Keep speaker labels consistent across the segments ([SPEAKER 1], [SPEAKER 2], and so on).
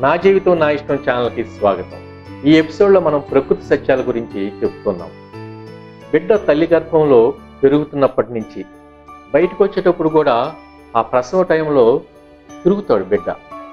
[SPEAKER 1] నా జీవితం నా ఇష్టం ఛానల్కి స్వాగతం ఈ ఎపిసోడ్లో మనం ప్రకృతి సత్యాల గురించి చెప్పుకుందాం బిడ్డ తల్లి గర్భంలో పెరుగుతున్నప్పటి నుంచి బయటకు వచ్చేటప్పుడు కూడా ఆ ప్రసవ టైంలో తిరుగుతాడు బిడ్డ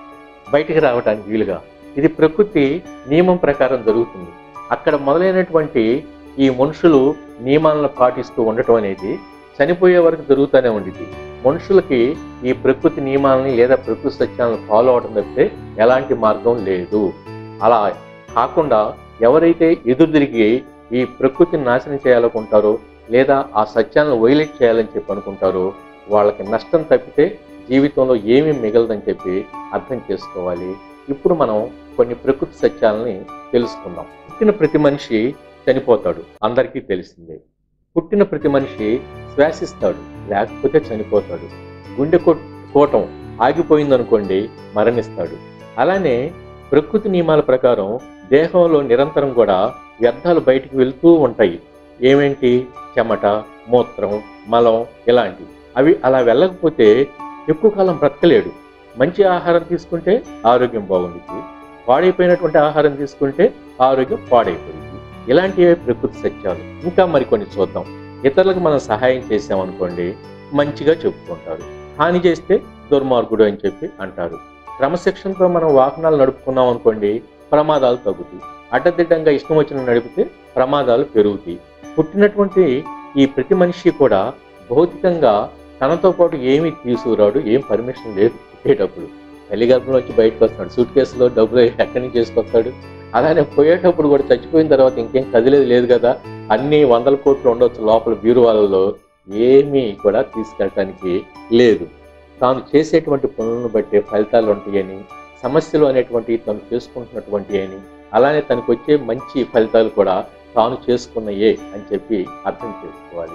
[SPEAKER 1] బయటికి రావడానికి వీలుగా ఇది ప్రకృతి నియమం ప్రకారం జరుగుతుంది అక్కడ మొదలైనటువంటి ఈ మనుషులు నియమాలను పాటిస్తూ ఉండటం అనేది చనిపోయే వరకు జరుగుతూనే ఉండిద్ది మనుషులకి ఈ ప్రకృతి నియమాలని లేదా ప్రకృతి సత్యాలను ఫాలో అవడం తప్పితే ఎలాంటి మార్గం లేదు అలా కాకుండా ఎవరైతే ఎదురు తిరిగి ఈ ప్రకృతిని నాశనం చేయాలనుకుంటారో లేదా ఆ సత్యాలను వైలేట్ చేయాలని చెప్పి అనుకుంటారో వాళ్ళకి నష్టం తప్పితే జీవితంలో ఏమీ మిగలదని చెప్పి అర్థం చేసుకోవాలి ఇప్పుడు మనం కొన్ని ప్రకృతి సత్యాలని తెలుసుకుందాం పుట్టిన ప్రతి మనిషి చనిపోతాడు అందరికీ తెలిసిందే పుట్టిన ప్రతి మనిషి శ్వాసిస్తాడు లేకపోతే చనిపోతాడు గుండె కొట్- కోటం ఆగిపోయిందనుకోండి మరణిస్తాడు అలానే ప్రకృతి నియమాల ప్రకారం దేహంలో నిరంతరం కూడా వ్యర్థాలు బయటికి వెళ్తూ ఉంటాయి ఏమేంటి చెమట మూత్రం మలం ఇలాంటి అవి అలా వెళ్ళకపోతే ఎక్కువ కాలం బ్రతకలేడు మంచి ఆహారం తీసుకుంటే ఆరోగ్యం బాగుంటుంది పాడైపోయినటువంటి ఆహారం తీసుకుంటే ఆరోగ్యం పాడైపోయింది ఇలాంటివే ప్రకృతి సత్యాలు ఇంకా మరికొన్ని చూద్దాం ఇతరులకు మనం సహాయం చేసామనుకోండి మంచిగా చెప్పుకుంటారు హాని చేస్తే దుర్మార్గుడు అని చెప్పి అంటారు క్రమశిక్షణతో మనం వాహనాలు నడుపుకున్నాం అనుకోండి ప్రమాదాలు తగ్గుతాయి అడ్డదిడ్డంగా ఇష్టం వచ్చిన నడిపితే ప్రమాదాలు పెరుగుతాయి పుట్టినటువంటి ఈ ప్రతి మనిషి కూడా భౌతికంగా తనతో పాటు ఏమీ తీసుకురాడు ఏం పర్మిషన్ లేదు పుట్టేటప్పుడు తల్లి గర్భంలో వచ్చి బయటకు వస్తాడు సూట్ కేసులో డబ్బులు ఎక్కడి నుంచి చేసుకొస్తాడు అలానే పోయేటప్పుడు కూడా చచ్చిపోయిన తర్వాత ఇంకేం కదిలేదు లేదు కదా అన్ని వందల కోట్లు ఉండొచ్చు లోపల బీరువాలలో ఏమీ కూడా తీసుకెళ్ళటానికి లేదు తాను చేసేటువంటి పనులను బట్టే ఫలితాలు ఉంటాయని సమస్యలు అనేటువంటి తను చేసుకుంటున్నటువంటి అని అలానే తనకు వచ్చే మంచి ఫలితాలు కూడా తాను చేసుకున్నయే అని చెప్పి అర్థం చేసుకోవాలి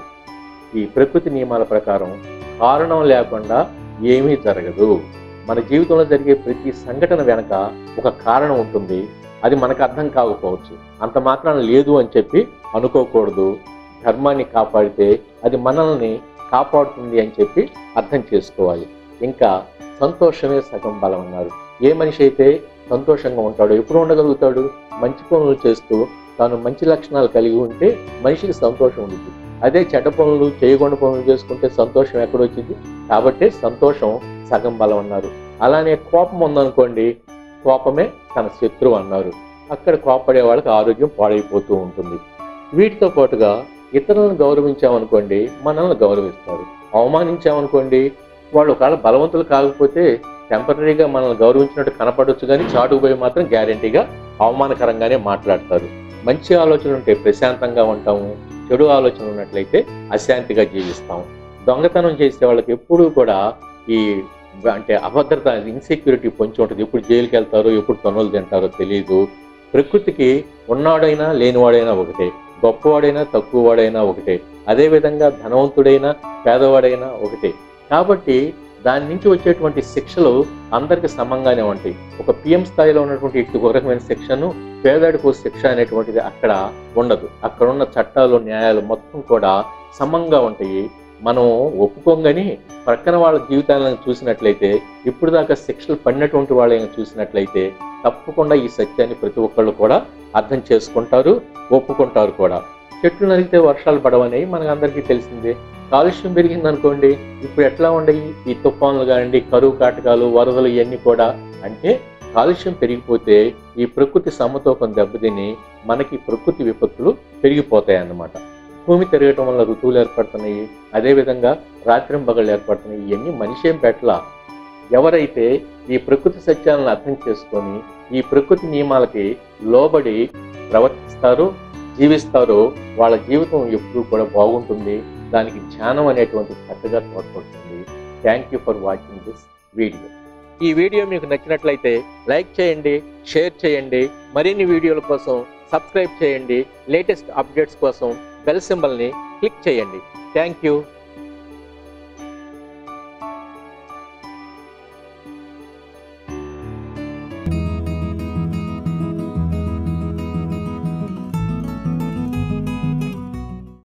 [SPEAKER 1] ఈ ప్రకృతి నియమాల ప్రకారం కారణం లేకుండా ఏమీ జరగదు మన జీవితంలో జరిగే ప్రతి సంఘటన వెనక ఒక కారణం ఉంటుంది అది మనకు అర్థం కాకపోవచ్చు అంత మాత్రాన లేదు అని చెప్పి అనుకోకూడదు ధర్మాన్ని కాపాడితే అది మనల్ని కాపాడుతుంది అని చెప్పి అర్థం చేసుకోవాలి ఇంకా సంతోషమే సగం బలం అన్నారు ఏ మనిషి అయితే సంతోషంగా ఉంటాడో ఎప్పుడు ఉండగలుగుతాడు మంచి పనులు చేస్తూ తాను మంచి లక్షణాలు కలిగి ఉంటే మనిషికి సంతోషం ఉంటుంది అదే చెడ్డ పనులు చేయకుండా పనులు చేసుకుంటే సంతోషం ఎక్కడొచ్చింది కాబట్టి సంతోషం సగం బలం అన్నారు అలానే కోపం ఉందనుకోండి కోపమే తన శత్రువు అన్నారు అక్కడ కోపడే వాళ్ళకి ఆరోగ్యం పాడైపోతూ ఉంటుంది వీటితో పాటుగా ఇతరులను గౌరవించామనుకోండి మనల్ని గౌరవిస్తారు అవమానించామనుకోండి వాళ్ళు ఒకవేళ బలవంతులు కాకపోతే టెంపరీగా మనల్ని గౌరవించినట్టు కనపడొచ్చు కానీ చాటుకు పోయి మాత్రం గ్యారంటీగా అవమానకరంగానే మాట్లాడతారు మంచి ఆలోచన ఉంటే ప్రశాంతంగా ఉంటాము చెడు ఆలోచన ఉన్నట్లయితే అశాంతిగా జీవిస్తాం దొంగతనం చేసే వాళ్ళకి ఎప్పుడూ కూడా ఈ అంటే అభద్రత ఇన్సెక్యూరిటీ పొంచి ఉంటుంది ఎప్పుడు జైలుకి వెళ్తారో ఎప్పుడు తొనలు తింటారో తెలియదు ప్రకృతికి ఉన్నాడైనా లేనివాడైనా ఒకటే గొప్పవాడైనా తక్కువవాడైనా ఒకటే అదేవిధంగా ధనవంతుడైనా పేదవాడైనా ఒకటే కాబట్టి దాని నుంచి వచ్చేటువంటి శిక్షలు అందరికి సమంగానే ఉంటాయి ఒక పిఎం స్థాయిలో ఉన్నటువంటి ఇటు ఒక రకమైన శిక్షను పేదడికి ఒక శిక్ష అనేటువంటిది అక్కడ ఉండదు అక్కడ ఉన్న చట్టాలు న్యాయాలు మొత్తం కూడా సమంగా ఉంటాయి మనం ఒప్పుకోగాని ప్రక్కన వాళ్ళ జీవితాలను చూసినట్లయితే ఇప్పుడు దాకా శిక్షలు పడినటువంటి వాళ్ళని చూసినట్లయితే తప్పకుండా ఈ సత్యాన్ని ప్రతి ఒక్కళ్ళు కూడా అర్థం చేసుకుంటారు ఒప్పుకుంటారు కూడా చెట్లు నరిగితే వర్షాలు పడవనేవి మనకు అందరికీ తెలిసిందే కాలుష్యం పెరిగింది అనుకోండి ఇప్పుడు ఎట్లా ఉండయి ఈ తుఫాన్లు కానివ్వండి కరువు కాటకాలు వరదలు ఇవన్నీ కూడా అంటే కాలుష్యం పెరిగిపోతే ఈ ప్రకృతి సమతూకం దెబ్బతిని మనకి ప్రకృతి విపత్తులు పెరిగిపోతాయి అన్నమాట భూమి తిరగటం వల్ల ఋతువులు ఏర్పడుతున్నాయి అదేవిధంగా రాత్రింబగళ్ళు ఏర్పడుతున్నాయి ఇవన్నీ మనిషి ఏం పెట్టలా ఎవరైతే ఈ ప్రకృతి సత్యాలను అర్థం చేసుకొని ఈ ప్రకృతి నియమాలకి లోబడి ప్రవర్తిస్తారో జీవిస్తారో వాళ్ళ జీవితం ఎప్పుడూ కూడా బాగుంటుంది దానికి ధ్యానం అనేటువంటి చక్కగా తోడ్పడుతుంది thank you for watching this video ఈ వీడియో మీకు నచ్చినట్లయితే లైక్ చేయండి షేర్ చేయండి మరిన్ని వీడియోల కోసం సబ్స్క్రైబ్ చేయండి లేటెస్ట్ అప్డేట్స్ కోసం బెల్ సింబల్ని క్లిక్ చేయండి థ్యాంక్ యూ